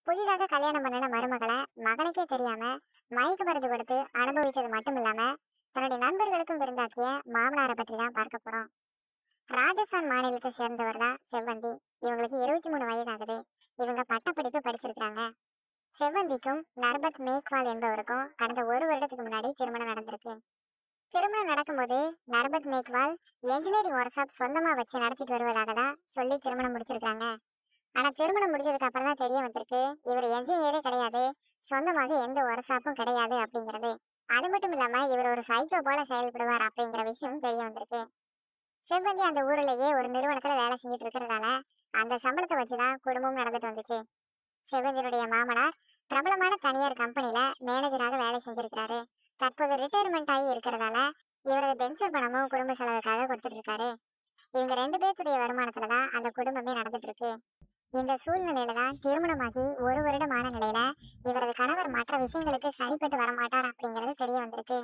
புதிதாக கல்யாணம் பண்ணின மருமகளை மகனுக்கே தெரியாம மயக்க மருந்து கொடுத்து அனுபவிச்சது மட்டும் இல்லாம தன்னுடைய நண்பர்களுக்கும் விருந்தாக்கிய மாமனாரை பற்றி தான் பார்க்க போறோம் ராஜஸ்தான் மாநிலத்தை சேர்ந்தவர் தான் செவ்வந்தி இவங்களுக்கு இருபத்தி மூணு வயதாகுது இவங்க பட்டப்படிப்பு படிச்சிருக்காங்க செவ்வந்திக்கும் நர்பத் மேக்வால் என்பவருக்கும் கடந்த ஒரு வருடத்துக்கு முன்னாடி திருமணம் நடந்திருக்கு திருமணம் நடக்கும்போது Narpat Meghwal engineering workshop சொந்தமா வச்சு நடத்திட்டு வருவதாக தான் சொல்லி திருமணம் முடிச்சிருக்காங்க ஆனா திருமணம் முடிஞ்சதுக்கு அப்புறம் தான் தெரிய வந்திருக்கு இவர் என்ஜினியரே கிடையாது சொந்தமாக எந்த ஒர்க் ஷாப்பும் கிடையாது அப்படிங்கிறது அது மட்டும் இல்லாம இவர் ஒரு சைக்கோ போல செயல்படுவார் அப்படிங்கிற விஷயம் தெரிய வந்திருக்கு செவ்வந்தி அந்த ஊர்லயே ஒரு நிறுவனத்துல வேலை செஞ்சுட்டு இருக்கிறதால அந்த சம்பளத்தை வச்சுதான் குடும்பம் நடந்துட்டு வந்துச்சு செவ்வந்தியினுடைய மாமனார் பிரபலமான தனியார் கம்பெனில மேனேஜராக வேலை செஞ்சிருக்கிறாரு தற்போது ரிட்டையர்மெண்ட் ஆகி இருக்கிறதால இவரது பென்ஷன் பணமும் குடும்ப செலவுக்காக கொடுத்துட்டு இருக்காரு இவங்க ரெண்டு பேர்த்துடைய வருமானத்துல தான் அந்த குடும்பமே நடந்துட்டு இருக்கு இந்த சூழ்நிலையில தான் திருமணமாகி ஒரு வருடமான நிலையில இவரது கணவர் மற்ற விஷயங்களுக்கு சரிப்பட்டு வரமாட்டார் அப்படிங்கிறது தெரிய வந்திருக்கு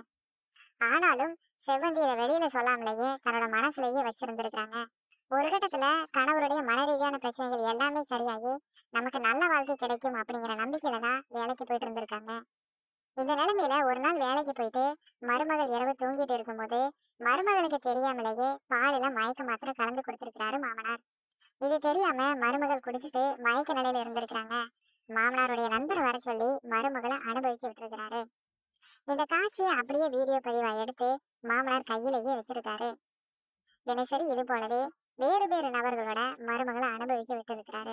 ஆனாலும் செவ்வந்தி இதை வெளியில சொல்லாமலேயே தன்னோட மனசுலயே வச்சிருந்திருக்காங்க ஒரு கட்டத்துல கணவருடைய மன ரீதியான பிரச்சனைகள் எல்லாமே சரியாகி நமக்கு நல்ல வாழ்க்கை கிடைக்கும் அப்படிங்கிற நம்பிக்கையில தான் வேலைக்கு போயிட்டு இருந்திருக்காங்க இந்த நிலைமையில ஒரு நாள் வேலைக்கு போயிட்டு மருமகள் இரவு தூங்கிட்டு இருக்கும்போது மருமகளுக்கு தெரியாமலேயே பாலில மயக்க மாத்திரம் கலந்து கொடுத்திருக்கிறாரு மாமனார் இது தெரியாம மருமகள் குடிச்சிட்டு மயக்க நிலையில இருந்திருக்கிறாங்க மாமனாருடைய நண்பர் வர சொல்லி மருமகளை அனுபவிக்க விட்டுருக்கிறாரு இந்த காட்சியை அப்படியே வீடியோ பதிவா எடுத்து மாமனார் கையிலேயே வச்சிருக்காரு தினசரி இது போலவே வேறு வேறு நபர்களோட மருமகளை அனுபவிக்க விட்டிருக்கிறாரு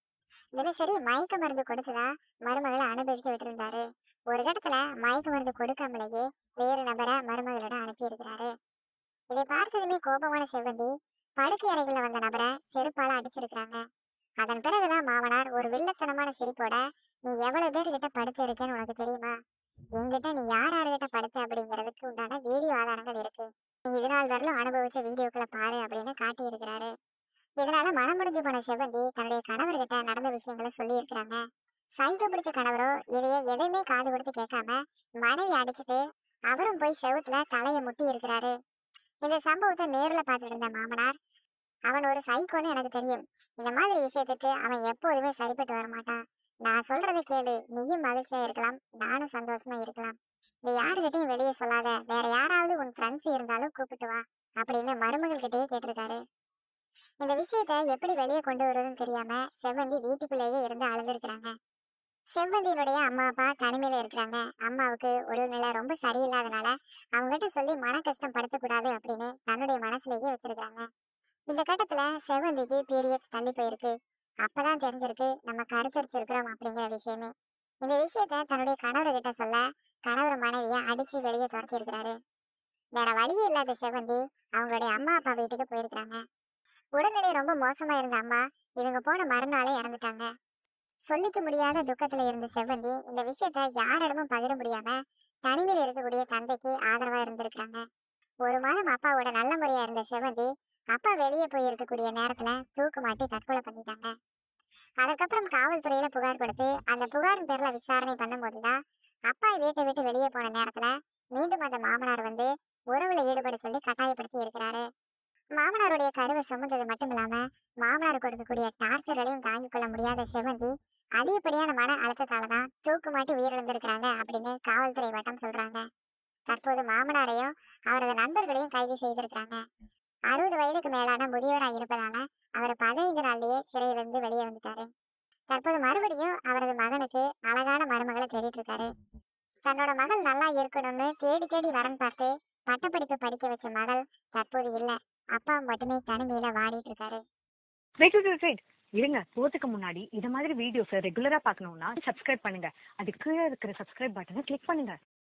தினசரி மயக்க மருந்து கொடுத்துதான் மருமகளை அனுபவிக்க விட்டிருந்தாரு ஒரு கட்டத்துல மயக்க மருந்து கொடுக்காமலேயே வேறு நபரை மருமகளோட அனுப்பி இருக்கிறாரு இதை பார்த்ததுமே கோபமான செவ்வந்தி படுக்கை அறைகள்ல வந்த நபரை செருப்பால அடிச்சிருக்காங்க அதன் பிறகுதான் மாமனார் ஒரு வில்லத்தனமான சிரிப்போட நீ எவ்வளவு பேர்கிட்ட படுத்து இருக்கேன்னு உனக்கு தெரியுமா என்கிட்ட நீ யார் யார்கிட்ட படுத்த அப்படிங்கிறதுக்கு உண்டான வீடியோ ஆதாரங்கள் இருக்கு நீ இதனால் வரலும் அனுபவிச்ச வீடியோக்களை பாரு அப்படின்னு காட்டி இருக்கிறாரு இதனால மனம் முடிஞ்சு போன செவ்வந்தி தன்னுடைய கணவர்கிட்ட நடந்த விஷயங்களை சொல்லி இருக்கிறாங்க சைக்கோ பிடிச்ச கணவரோ இதைய எதையுமே காது கொடுத்து கேட்காம மனைவி அடிச்சிட்டு அவரும் போய் செவுத்துல தலையை முட்டி இருக்கிறாரு இந்த சம்பவத்தை நேர்ல பார்த்துட்டு இருந்த மாமனார் அவன் ஒரு சைக்கோன்னு எனக்கு தெரியும் இந்த மாதிரி விஷயத்துக்கு அவன் எப்போதுமே சரிப்பட்டு வர மாட்டான் நான் சொல்றதை கேளு நீயும் மகிழ்ச்சியா இருக்கலாம் நானும் சந்தோஷமா இருக்கலாம் இது யாருகிட்டயும் வெளியே சொல்லாத வேற யாராவது உன் ஃப்ரெண்ட்ஸ் இருந்தாலும் கூப்பிட்டு வா அப்படின்னு மருமகள் கிட்டயே கேட்டிருக்காரு இந்த விஷயத்த எப்படி வெளியே கொண்டு வருதுன்னு தெரியாம செவ்வந்தி வீட்டுக்குள்ளேயே இருந்து அழுதுருக்காங்க செவ்வந்தியினுடைய அம்மா அப்பா தனிமையில இருக்கிறாங்க அம்மாவுக்கு உடல்நிலை ரொம்ப சரியில்லாதனால அவங்ககிட்ட சொல்லி மன கஷ்டம் படுத்தக்கூடாது அப்படின்னு தன்னுடைய மனசுலயே வச்சிருக்காங்க இந்த கட்டத்துல செவ்வந்திக்கு பீரியட்ஸ் தள்ளி போயிருக்கு அப்பதான் தெரிஞ்சிருக்கு நம்ம கருத்தரிச்சிருக்கிறோம் அப்படிங்கிற விஷயமே இந்த விஷயத்த தன்னுடைய கணவர்கிட்ட சொல்ல கணவர் மனைவிய அடிச்சு வெளியே துரத்தி இருக்கிறாரு வேற வழியே இல்லாத செவ்வந்தி அவங்களுடைய அம்மா அப்பா வீட்டுக்கு போயிருக்காங்க உடல்நிலை ரொம்ப மோசமா இருந்த அம்மா இவங்க போன மறுநாளே இறந்துட்டாங்க சொல்லிக்க முடியாத துக்கத்துல இருந்த செவ்வந்தி இந்த விஷயத்த யாரிடமும் பகிர முடியாம தனிமையில் இருக்கக்கூடிய தந்தைக்கு ஆதரவா இருந்திருக்காங்க ஒரு மாதம் அப்பாவோட நல்ல முறையா இருந்த செவ்வந்தி அப்பா வெளியே போய் இருக்கக்கூடிய நேரத்துல தூக்கு மாட்டி தற்கொலை பண்ணிட்டாங்க அதுக்கப்புறம் காவல்துறையில புகார் கொடுத்து அந்த புகாரின் பேர்ல விசாரணை பண்ணும்போதுதான் அப்பா வீட்டை விட்டு வெளியே போன நேரத்துல மீண்டும் அந்த மாமனார் வந்து உறவுல ஈடுபட சொல்லி கட்டாயப்படுத்தி இருக்கிறாரு மாமனாருடைய கருவை சுமந்தது மட்டும் இல்லாம மாமனார் கொடுக்கக்கூடிய டார்ச்சர்களையும் தாங்கிக் கொள்ள முடியாத செவந்தி அதிகப்படியான மன அழுத்தத்தால தான் தூக்கு மாட்டி உயிரிழந்திருக்கிறாங்க அப்படின்னு காவல்துறை வட்டம் சொல்றாங்க தற்போது மாமனாரையும் அவரது நண்பர்களையும் கைது செய்திருக்காங்க அறுபது வயதுக்கு மேலான முதியவராய் இருப்பதால அவர் பதினைந்து நாள்லயே சிறையிலிருந்து வெளியே வந்துட்டாரு தற்போது மறுபடியும் அவரது மகனுக்கு அழகான மருமகளை தேடிட்டு இருக்காரு தன்னோட மகள் நல்லா இருக்கணும்னு தேடி தேடி வரன் பார்த்து பட்டப்படிப்பு படிக்க வச்ச மகள் தற்போது இல்ல அப்பா மட்டுமே தனிமையில வாடிட்டு இருக்காரு வெயிட் வெயிட் வெயிட் வெயிட் இருங்க போறதுக்கு முன்னாடி இது மாதிரி வீடியோஸ் ரெகுலரா பார்க்கணும்னா சப்ஸ்கிரைப் பண்ணுங்க அது கீழே இருக்கிற சப்ஸ்கிரைப் பட்டனை கிளிக் பண்ணுங்க